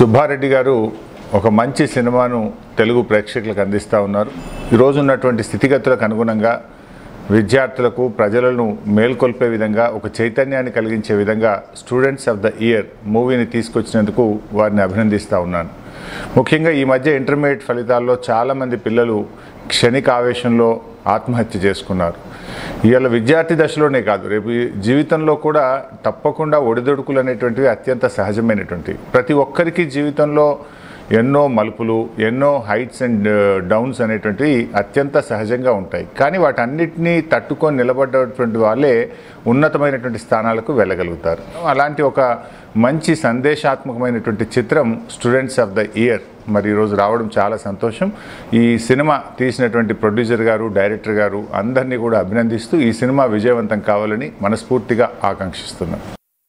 సుబ్బారెడ్డి గారు ఒక మంచి సినిమాను తెలుగు ప్రేక్షకులకు అందిస్తూ ఉన్నారు ఈరోజు ఉన్నటువంటి స్థితిగతులకు అనుగుణంగా విద్యార్థులకు ప్రజలను మేల్కొల్పే విధంగా ఒక చైతన్యాన్ని కలిగించే విధంగా స్టూడెంట్స్ ఆఫ్ ద ఇయర్ మూవీని తీసుకొచ్చినందుకు వారిని అభినందిస్తూ ఉన్నాను ముఖ్యంగా ఈ మధ్య ఇంటర్మీడియట్ ఫలితాల్లో చాలామంది పిల్లలు క్షణిక ఆవేశంలో ఆత్మహత్య చేసుకున్నారు ఇవాళ విద్యార్థి దశలోనే కాదు రేపు ఈ జీవితంలో కూడా తప్పకుండా ఒడిదొడుకులు అనేటువంటివి అత్యంత సహజమైనటువంటివి ప్రతి ఒక్కరికి జీవితంలో ఎన్నో మలుపులు ఎన్నో హైట్స్ అండ్ డౌన్స్ అనేటువంటివి అత్యంత సహజంగా ఉంటాయి కానీ వాటన్నిటినీ తట్టుకొని నిలబడ్డటువంటి వాళ్ళే ఉన్నతమైనటువంటి స్థానాలకు వెళ్ళగలుగుతారు అలాంటి ఒక మంచి సందేశాత్మకమైనటువంటి చిత్రం స్టూడెంట్స్ ఆఫ్ ద ఇయర్ మరి ఈరోజు రావడం చాలా సంతోషం ఈ సినిమా తీసినటువంటి ప్రొడ్యూసర్ గారు డైరెక్టర్ గారు అందరినీ కూడా అభినందిస్తూ ఈ సినిమా విజయవంతం కావాలని మనస్ఫూర్తిగా ఆకాంక్షిస్తున్నాను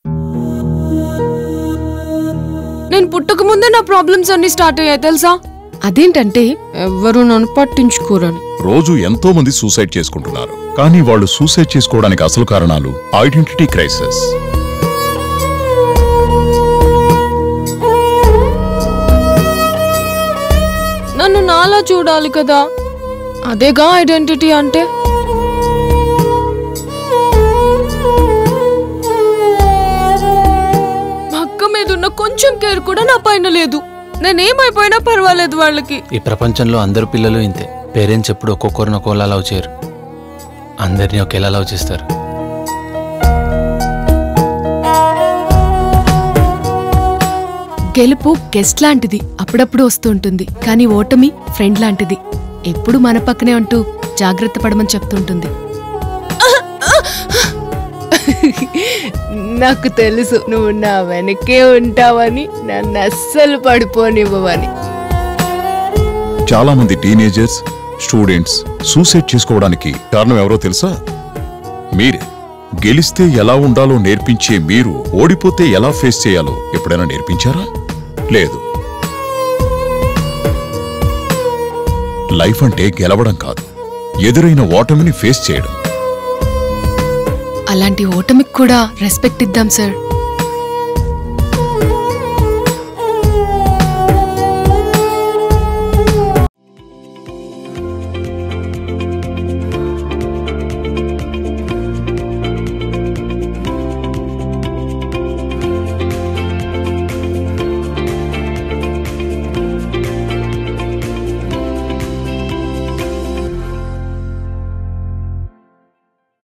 నేను పుట్టక ముందే నా ప్రాబ్లమ్స్ అన్ని స్టార్ట్ అయ్యాయి తెలుసా అదేంటంటే ఎవరు నన్ను పట్టించుకోరని రోజు ఎంతో మంది సూసైడ్ చేసుకుంటున్నారు కానీ వాళ్ళు సూసైడ్ చేసుకోవడానికి అసలు కారణాలు ఐడెంటిటీ క్రైసిస్ నన్ను నాలా చూడాలి కదా అదేగా ఐడెంటిటీ అంటే మా అక్క మీద ఉన్న కొంచెం కేర్ కూడా నా పైన లేదు నేనేమైపోయినా పర్వాలేదు వాళ్ళకి ఈ ప్రపంచంలో అందరు పిల్లలు ఇంతే పేరెంట్స్ ఎప్పుడు ఒక్కొక్కరిని ఒక్కోలా లవ్ చేయరు అందరినీ ఒకేలా లవ్ చేస్తారు గెలుపు గెస్ట్ లాంటిది అప్పుడప్పుడు వస్తూ ఉంటుంది కానీ ఓటమి ఫ్రెండ్ లాంటిది ఎప్పుడు మన పక్కనే ఉంటూ జాగ్రత్త పడమని చెప్తుంటుంది నాకు తెలుసు నువ్వు నా వెనకే ఉంటావని నన్ను అస్సలు పడిపోనివ్వవని చాలా మంది టీనేజర్స్ స్టూడెంట్స్ సూసైడ్ చేసుకోవడానికి కారణం ఎవరో తెలుసా మీరే గెలిస్తే ఎలా ఉండాలో నేర్పించే మీరు ఓడిపోతే ఎలా ఫేస్ చేయాలో ఎప్పుడైనా నేర్పించారా లేదు లైఫ్ అంటే గెలవడం కాదు ఎదురైన ఓటమిని ఫేస్ చేయడం అలాంటి ఓటమికి కూడా రెస్పెక్ట్ ఇద్దాం సార్